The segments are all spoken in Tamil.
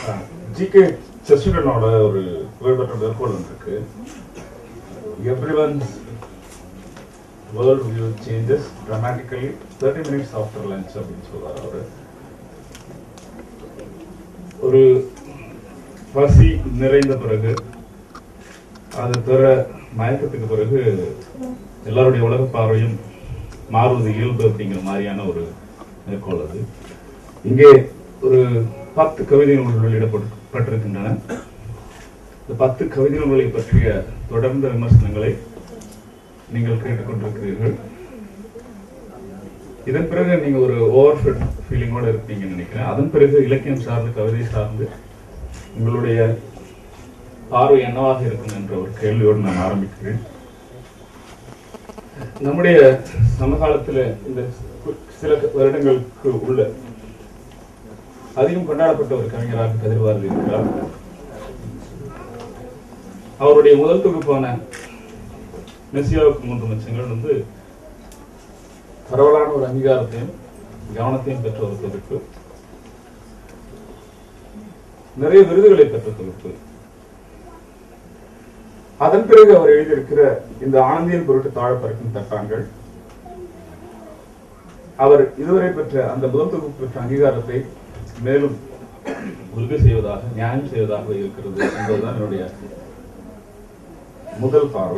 ஜிகே செஸ்டனோட ஒரு புகழ்பெற்ற மேற்கோள் ஒன்று இருக்கு everyone world view changes dramatically thirty minutes after lunch அப்படின்னு சொல்றாரு அவரு ஒரு பசி நிறைந்த பிறகு அது தவிர மயக்கத்துக்கு பிறகு எல்லாருடைய உலக பார்வையும் மாறுவது இயல்பு அப்படிங்கிற மாதிரியான ஒரு மேற்கோள் அது இங்கே ஒரு பத்து கவிதை நூல்கள் வெளியிடப்பட்டிருக்கின்றன இந்த பத்து கவிதை நூல்களை பற்றிய தொடர்ந்த விமர்சனங்களை நீங்கள் கேட்டுக்கொண்டிருக்கிறீர்கள் இதன் பிறகு நீங்க ஒரு ஓவர் ஃபீலிங்கோட இருப்பீங்கன்னு நினைக்கிறேன் அதன் பிறகு இலக்கியம் சார்ந்து கவிதை சார்ந்து உங்களுடைய பார்வை என்னவாக இருக்கும் என்ற ஒரு கேள்வியோடு நான் ஆரம்பிக்கிறேன் நம்முடைய சமகாலத்துல இந்த கு- சில வருடங்களுக்கு உள்ள அதிகம் கொண்டாடப்பட்ட ஒரு கவிஞராக கதிர்வாரதி இருக்கிறார் அவருடைய முதல் தொகுப்பான மெஸ்ஸியாவுக்கு மூன்று மச்சங்கள் வந்து பரவலான ஒரு அங்கீகாரத்தையும் கவனத்தையும் பெற்ற ஒரு தொகுப்பு நிறைய விருதுகளை பெற்ற தொகுப்பு அதன் பிறகு அவர் எழுதியிருக்கிற இந்த ஆனந்தியின் பொருட்டு தாழ பறக்கும் தட்டாங்கள் அவர் இதுவரை பெற்ற அந்த முதல் தொகுப்பு பெற்ற அங்கீகாரத்தை மேலும் உறுதி செய்வதாக நியாயம் செய்வதாக இருக்கிறது என்பதுதான் என்னுடைய முதல் பார்வை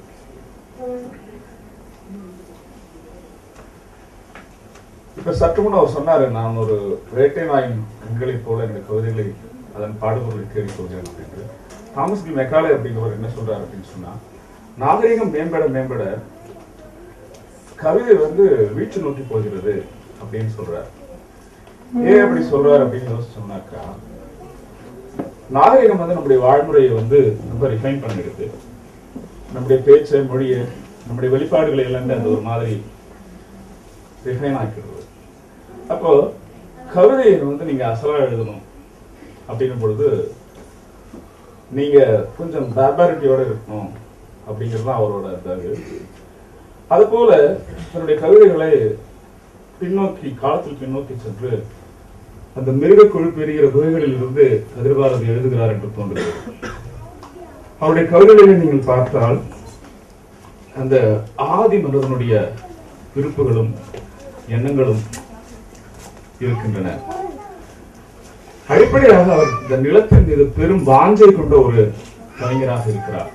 இப்ப சற்று முன் அவர் சொன்னாரு நான் ஒரு வேட்டை நாயின் கண்களைப் போல என்னுடைய கவிதைகளை அதன் பாடுபொருளை தேடிக் கொள்கிறேன் அப்படின்னு தாமஸ் பி மெக்காலே அப்படிங்கிறவர் என்ன சொல்றாரு அப்படின்னு சொன்னா நாகரிகம் மேம்பட மேம்பட கவிதை வந்து வீச்சு நோக்கி போகிறது அப்படின்னு சொல்றாரு ஏன் அப்படி சொல்றாரு அப்படின்னு யோசிச்சோம்னாக்கா நாகரிகம் வந்து நம்முடைய வாழ்முறையை வந்து ரொம்ப ரிஃபைன் பண்ணிடுது நம்முடைய பேச்சை மொழியை நம்முடைய வெளிப்பாடுகளை எல்லாமே அந்த ஒரு மாதிரி ரிஃபைன் ஆக்கிடுது அப்போ கவிதையை வந்து நீங்க அசலா எழுதணும் அப்படின்னும் பொழுது நீங்க கொஞ்சம் பார்பாரிட்டியோட இருக்கணும் அப்படிங்கிறது தான் அவரோட இதாக அது போல தன்னுடைய கவிதைகளை பின்னோக்கி காலத்தில் பின்னோக்கி சென்று அந்த மிருக கொழுப்பு எரிகிற குகைகளில் இருந்து கதிர்பாரதி எழுதுகிறார் என்று தோன்றுகிறது அவருடைய கவிதைகளை நீங்கள் பார்த்தால் அந்த ஆதி மனிதனுடைய விருப்புகளும் எண்ணங்களும் இருக்கின்றன அடிப்படையாக அவர் இந்த நிலத்தின் மீது பெரும் வாஞ்சை கொண்ட ஒரு கவிஞராக இருக்கிறார்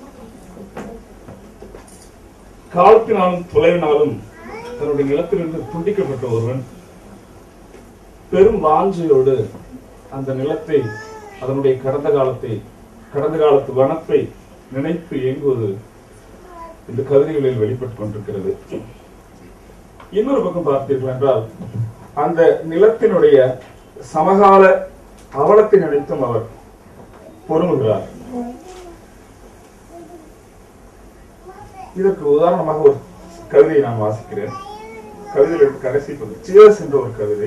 காலத்தினாலும் தொலைவினாலும் தன்னுடைய நிலத்திலிருந்து துண்டிக்கப்பட்ட ஒருவன் பெரும் வாஞ்சையோடு அந்த நிலத்தை அதனுடைய கடந்த காலத்தை கடந்த காலத்து வனத்தை நினைத்து இயங்குவது இந்த கவிதைகளில் வெளிப்பட்டுக் கொண்டிருக்கிறது இன்னொரு பக்கம் பார்த்தீர்கள் என்றால் அந்த நிலத்தினுடைய சமகால அவலத்தை நினைத்தும் அவர் பொறுமுகிறார் இதற்கு உதாரணமாக ஒரு கவிதையை நான் வாசிக்கிறேன் கவிதையில் கடைசி பகுதி சியர்ஸ் என்ற ஒரு கவிதை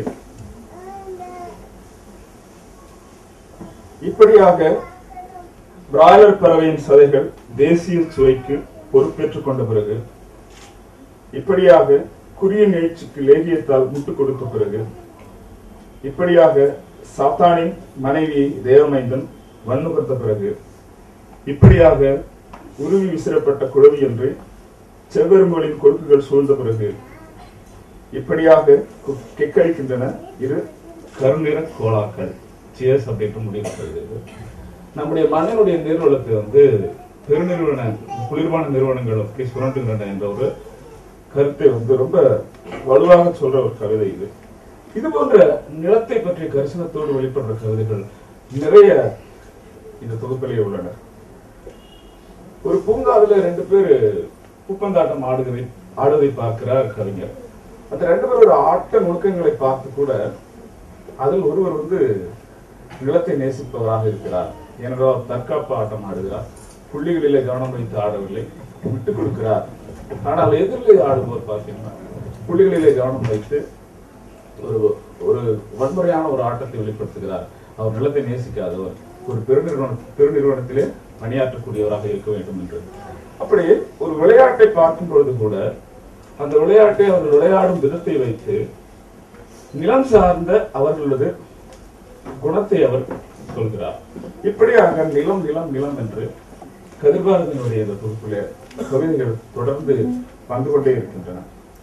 இப்படியாக பிராய்லர் பறவையின் சதைகள் தேசிய சுவைக்கு பொறுப்பேற்றுக் கொண்ட பிறகு இப்படியாக குரிய நிகழ்ச்சிக்கு லேகியத்தால் முட்டுக் கொடுத்த பிறகு இப்படியாக சாத்தானின் மனைவி தேவமைந்தன் வன்முகர்த்த பிறகு இப்படியாக உருவி விசிறப்பட்ட குழவி என்று செவ்வெரும்புகளின் கொழுக்குகள் சூழ்ந்த பிறகு இப்படியாக கு- கெக்கரிக்கின்றன இரு கருநிற கோலாக்கள் சியர்ஸ் அப்படின்ட்டு முடிவு நம்முடைய மண்ணினுடைய நீர்வளத்தை வந்து பெருநிறுவன குளிர்பான நிறுவனங்கள் அப்படி சுரண்டுகின்றன என்ற ஒரு கருத்தை வந்து ரொம்ப வலுவாக சொல்ற ஒரு கவிதை இது இது போன்ற நிலத்தை பற்றிய கரிசனத்தோடு வெளிப்படுற கவிதைகள் நிறைய இந்த தொகுப்பிலே உள்ளன ஒரு பூங்காவில ரெண்டு பேர் குப்பந்தாட்டம் ஆடுவதை ஆடுவதை பார்க்கிறார் கவிஞர் அந்த ரெண்டு பேரோட ஆட்ட நுணுக்கங்களை பார்த்து கூட அதில் ஒருவர் வந்து நிலத்தை நேசிப்பவராக இருக்கிறார் ஏனென்றால் அவர் தற்காப்பு ஆட்டம் ஆடுகிறார் புள்ளிகளிலே கவனம் வைத்து ஆடவில்லை விட்டுக் கொடுக்கிறார் ஆனால் எதிரிலே ஆடுபவர் பார்த்தீங்கன்னா புள்ளிகளிலே கவனம் வைத்து ஒரு ஒரு வன்முறையான ஒரு ஆட்டத்தை வெளிப்படுத்துகிறார் அவர் நிலத்தை நேசிக்காதவர் ஒரு பெருநிறுவன பெருநிறுவனத்திலே பணியாற்றக்கூடியவராக இருக்க வேண்டும் என்று அப்படி ஒரு விளையாட்டை பார்க்கும் பொழுது கூட அந்த விளையாட்டை அவர்கள் விளையாடும் விதத்தை வைத்து நிலம் சார்ந்த அவர்களது குணத்தை அவர் சொல்கிறார் இப்படியாக நிலம் நிலம் நிலம் என்று கதிர்பாரதியினுடைய இந்த தொகுப்பிலே கவிதைகள் தொடர்ந்து வந்து கொண்டே இருக்கின்றன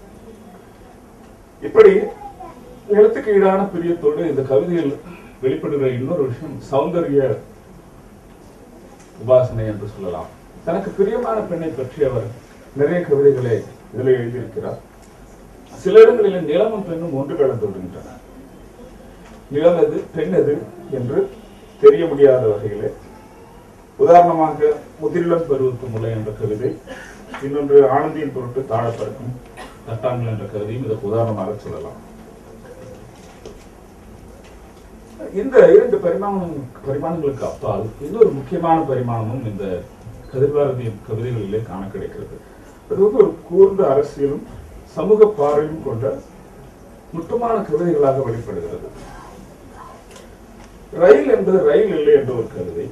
இப்படி நிலத்துக்கு ஈடான பிரியத்தோடு இந்த கவிதையில் வெளிப்படுகிற இன்னொரு விஷயம் சௌந்தரிய உபாசனை என்று சொல்லலாம் தனக்கு பிரியமான பெண்ணை பற்றி அவர் நிறைய கவிதைகளை இதில் எழுதியிருக்கிறார் சில இடங்களில் நிலமும் பெண்ணும் ஒன்று கலந்து விடுகின்றன நிலம் எது பெண் எது என்று தெரிய முடியாத வகையிலே உதாரணமாக முதிரிலம் பருவத்து முலை என்ற கவிதை இன்னொன்று ஆனந்தியின் பொருட்டு தாழ பறக்கும் தட்டாங்கள் என்ற கவிதையும் இதற்கு உதாரணமாக சொல்லலாம் இந்த இரண்டு பரிமாணம் பரிமாணங்களுக்கு அப்பால் இன்னொரு முக்கியமான பரிமாணமும் இந்த கதிர்பாரதி கவிதைகளிலே காண கிடைக்கிறது அது வந்து ஒரு கூர்ந்த அரசியலும் சமூக பார்வையும் கொண்ட நுட்பமான கவிதைகளாக வெளிப்படுகிறது ரயில் என்பது ரயில் இல்லை என்ற ஒரு கவிதை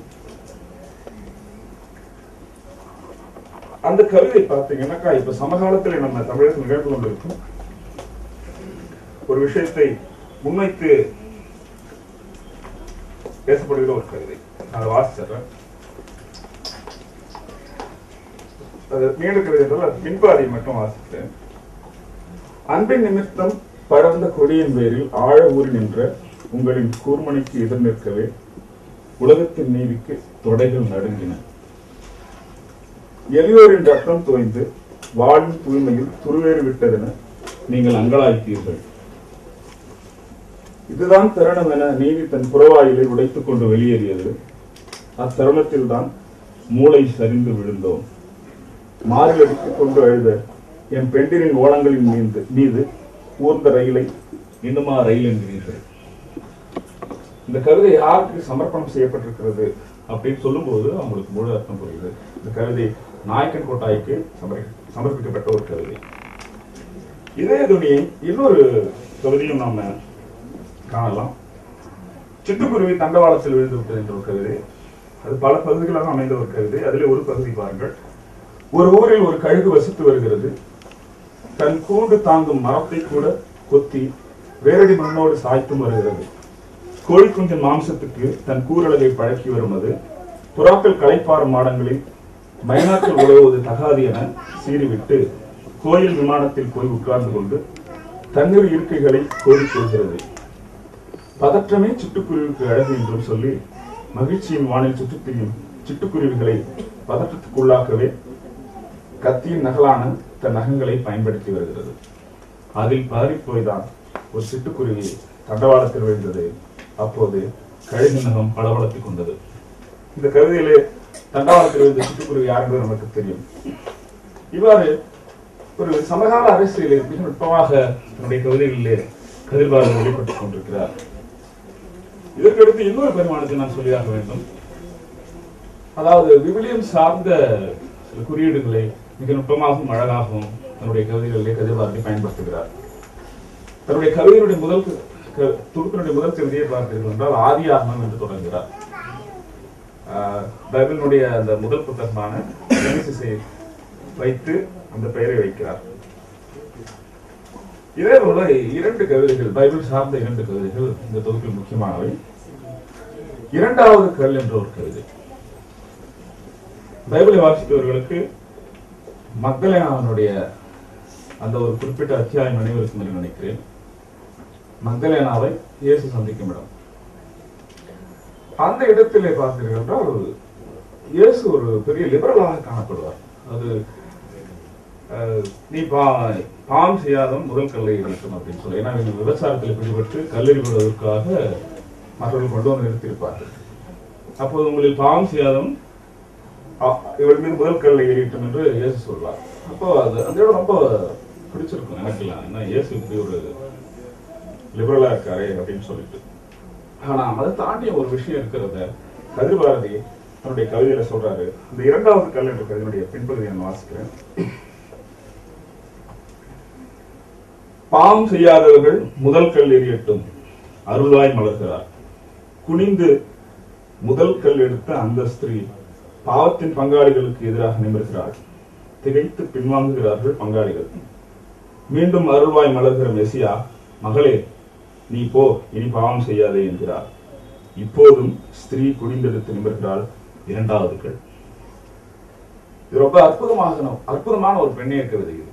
அந்த கவிதை பார்த்தீங்கன்னாக்கா இப்ப சமகாலத்தில் நம்ம தமிழகத்தில் நிகழ்ந்து கொண்டிருக்கும் ஒரு விஷயத்தை முன்வைத்து பேசப்படுகிற ஒரு கவிதை அதை வாசிச்சிடுறேன் அது நீண்ட கவிதை என்றால் அது பின்பாதை மட்டும் வாசிக்கிறேன் அன்பின் நிமித்தம் படர்ந்த கொடியின் பேரில் ஆழ ஊறி நின்ற உங்களின் கூர்மனைக்கு எதிர் நிற்கவே உலகத்தின் நீதிக்கு தொடைகள் நடுங்கின எளியோரின் ரத்தம் தோய்ந்து வாழும் தூய்மையில் துருவேறு விட்டதென நீங்கள் அங்கலாய்த்தீர்கள் இதுதான் தருணம் என நீதி தன் புறவாயிலை உடைத்துக் கொண்டு வெளியேறியது அத்தருணத்தில் தான் மூளை சரிந்து விழுந்தோம் மாறில் அடித்துக் கொண்டு அழுத என் பெண்டிரின் ஓலங்களின் மீது மீது ஊர்ந்த ரயிலை இன்னுமா ரயில் என்கிறீர்கள் இந்த கவிதை யாருக்கு சமர்ப்பணம் செய்யப்பட்டிருக்கிறது அப்படின்னு சொல்லும்போது அவங்களுக்கு முழு அர்த்தம் புரியுது இந்த கவிதை நாயக்கன் கோட்டாய்க்கு சமர்ப்பி சமர்ப்பிக்கப்பட்ட ஒரு கவிதை இதே துணியை இன்னொரு கவிதையும் நாம காணலாம் சிட்டுக்குருவி தண்டவாளத்தில் விழுந்து விட்டது என்ற ஒரு கவிதை அது பல பகுதிகளாக அமைந்த ஒரு கவிதை அதிலே ஒரு பகுதி பாருங்கள் ஒரு ஊரில் ஒரு கழுகு வசித்து வருகிறது தன் கூண்டு தாங்கும் மரத்தை கூட கொத்தி வேரடி மண்ணோடு சாய்த்தும் வருகிறது கோழிக்குஞ்சின் மாம்சத்துக்கு தன் கூரழகை பழக்கி வரும் அது புறாக்கள் களைப்பாறும் மாடங்களில் மைனாக்கள் உழவுவது தகாது என சீறிவிட்டு கோயில் விமானத்தில் போய் உட்கார்ந்து கொண்டு தண்ணீர் இருக்கைகளை கோரிக்கொள்கிறது பதற்றமே சிட்டுக்குருவிக்கு அழகு என்றும் சொல்லி மகிழ்ச்சியின் வானில் சுற்றித் திரியும் சிட்டுக்குருவிகளை பதற்றத்துக்குள்ளாக்கவே கத்தியின் நகலான தன் நகங்களை பயன்படுத்தி வருகிறது அதில் பதறிப் போய்தான் ஒரு சிட்டுக்குருவி தண்டவாளத்தில் விழுந்தது அப்போது கழுகு நகம் பளபளத்துக் கொண்டது இந்த கவிதையிலே தண்டவாளத்தில் விழுந்த சிட்டுக்குருவி யார் என்பது நமக்கு தெரியும் இவ்வாறு ஒரு சமகால அரசியலில் மிக நுட்பமாக தன்னுடைய கவிதைகளிலே கதிர்பாரதி வெளிப்பட்டுக் கொண்டிருக்கிறார் இதற்கடுத்து இன்னொரு பரிமாணத்தை நான் சொல்லியாக வேண்டும் அதாவது விவிலியம் சார்ந்த சில குறியீடுகளை மிக நுட்பமாகவும் அழகாகவும் தன்னுடைய கவிதைகளிலே கதிர்பாரதி பயன்படுத்துகிறார் தன்னுடைய கவிதையினுடைய முதல் க- துடுப்பினுடைய முதல் கவிதையை பார்த்தீர்கள் என்றால் ஆதியாகமம் என்று தொடங்குகிறார் ஆஹ், பைபிளினுடைய அந்த முதல் புத்தகமான ஜெனசிஸை வைத்து அந்த பெயரை வைக்கிறார் இதே போல இரண்டு கவிதைகள் பைபிள் சார்ந்த இரண்டு கவிதைகள் இந்த தொகுப்பில் முக்கியமானவை இரண்டாவது கல் என்ற ஒரு கவிதை பைபிளை வாசித்தவர்களுக்கு மக்தலேனாவினுடைய அந்த ஒரு குறிப்பிட்ட அத்தியாயம் நினைவிருக்கும் என்று நினைக்கிறேன் மக்தலேனாவை இயேசு சந்திக்கும் இடம் அந்த இடத்திலே பார்த்தீர்கள் என்றால் இயேசு ஒரு பெரிய லிபரலாக காணப்படுவார் அது அஹ், நீ பா பாவம் செய்யாதவன் முதல் கல்லை இருக்கணும் அப்படின்னு சொல்லி ஏன்னா இவங்க விபச்சாரத்தில் பிடிபட்டு கல்லெறிப்படுவதற்காக மற்றவர்கள் கொண்டு வந்து நிறுத்தியிருப்பார்கள் அப்போது உங்களில் பாவம் செய்யாதவன் அ- இவள் மீது முதல் கல்லை ஏறிட்டும் என்று இயேசு சொல்வார் அப்போ அது அந்த இடம் ரொம்ப பிடிச்சிருக்கும் எனக்கெல்லாம் ஏன்னா இயேசு இப்படி ஒரு லிபரலா இருக்காரே அப்படின்னு சொல்லிட்டு ஆனா அதை தாண்டிய ஒரு விஷயம் இருக்கிறத கதிர்பாரதி தன்னுடைய கவிதையில சொல்றாரு இந்த இரண்டாவது கல் என்ற கவிதையினுடைய பின்பகுதியை நான் வாசிக்கிறேன் பாவம் செய்யாதவர்கள் முதல் கல் எறியட்டும் அருளாய் மலர்கிறார் குனிந்து முதல் கல் எடுத்த அந்த ஸ்திரீ பாவத்தின் பங்காளிகளுக்கு எதிராக நிமிர்கிறார் திகைத்து பின்வாங்குகிறார்கள் பங்காளிகள் மீண்டும் அருள்வாய் மலர்கிற மெசியா மகளே நீ போ இனி பாவம் செய்யாதே என்கிறார் இப்போதும் ஸ்திரீ குடிந்தெடுத்து நிமிர்ந்தால் இரண்டாவது கள் இது ரொம்ப அற்புதமாக அற்புதமான ஒரு பெண்ணிய கவிதை இது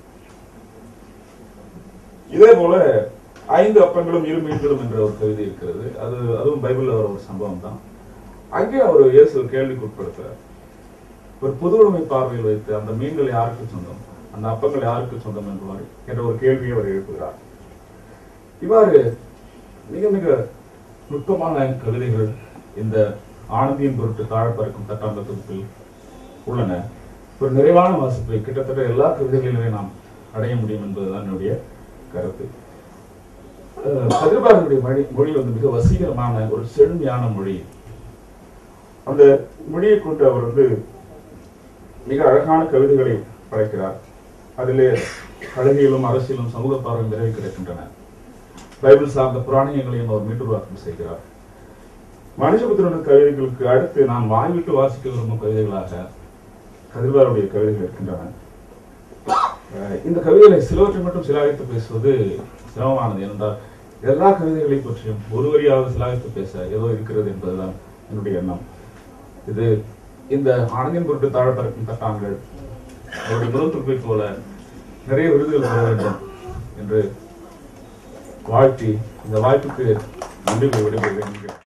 இதே போல ஐந்து அப்பங்களும் இரு மீன்களும் என்ற ஒரு கவிதை இருக்கிறது அது அதுவும் பைபிள்ல வர ஒரு சம்பவம் தான் அங்கே அவர் இயேசு கேள்விக்கு உட்படுத்துறார் ஒரு பொது உடைமை பார்வையில் வைத்து அந்த மீன்கள் யாருக்கு சொந்தம் அந்த அப்பங்கள் யாருக்கு சொந்தம் என்பார் என்ற ஒரு கேள்வியை அவர் எழுப்புகிறார் இவ்வாறு மிக மிக நுட்பமான கவிதைகள் இந்த ஆனந்தியின் பொருட்டு தாழ்ப்பறக்கும் தட்டாந்த தொகுப்பில் உள்ளன ஒரு நிறைவான வாசிப்பை கிட்டத்தட்ட எல்லா கவிதைகளிலுமே நாம் அடைய முடியும் என்பதுதான் என்னுடைய கருத்து அஹ் கதிர்பாரனுடைய மொழி மொழி வந்து மிக வசீகரமான ஒரு செழுமையான மொழி அந்த மொழியை கொண்டு அவர் வந்து மிக அழகான கவிதைகளை படைக்கிறார் அதிலே அழகியலும் அரசியலும் சமூக பார்வையும் நிறைவு கிடைக்கின்றன பைபிள் சார்ந்த புராணியங்களையும் அவர் மீட்டுருவாக்கம் செய்கிறார் மனுஷபுத்திரனுடைய கவிதைகளுக்கு அடுத்து நான் வாய்விட்டு வாசிக்க விரும்பும் கவிதைகளாக கதிர்வாருடைய கவிதைகள் இருக்கின்றன அஹ் இந்த கவிதைகளை சிலவற்றை மட்டும் சிலாகித்து பேசுவது சிரமமானது ஏனென்றால் எல்லா கவிதைகளை பற்றியும் ஒரு வரியாவது சிலாகித்து பேச ஏதோ இருக்கிறது என்பதுதான் என்னுடைய எண்ணம் இது இந்த ஆனந்தின் பொருட்டு தாழப்பறக்கும் தட்டான்கள் அவருடைய முதல் தொகுப்பை போல நிறைய விருதுகள் பெற வேண்டும் என்று வாழ்த்தி இந்த வாய்ப்புக்கு நன்றி விடைபெறுகிறேன்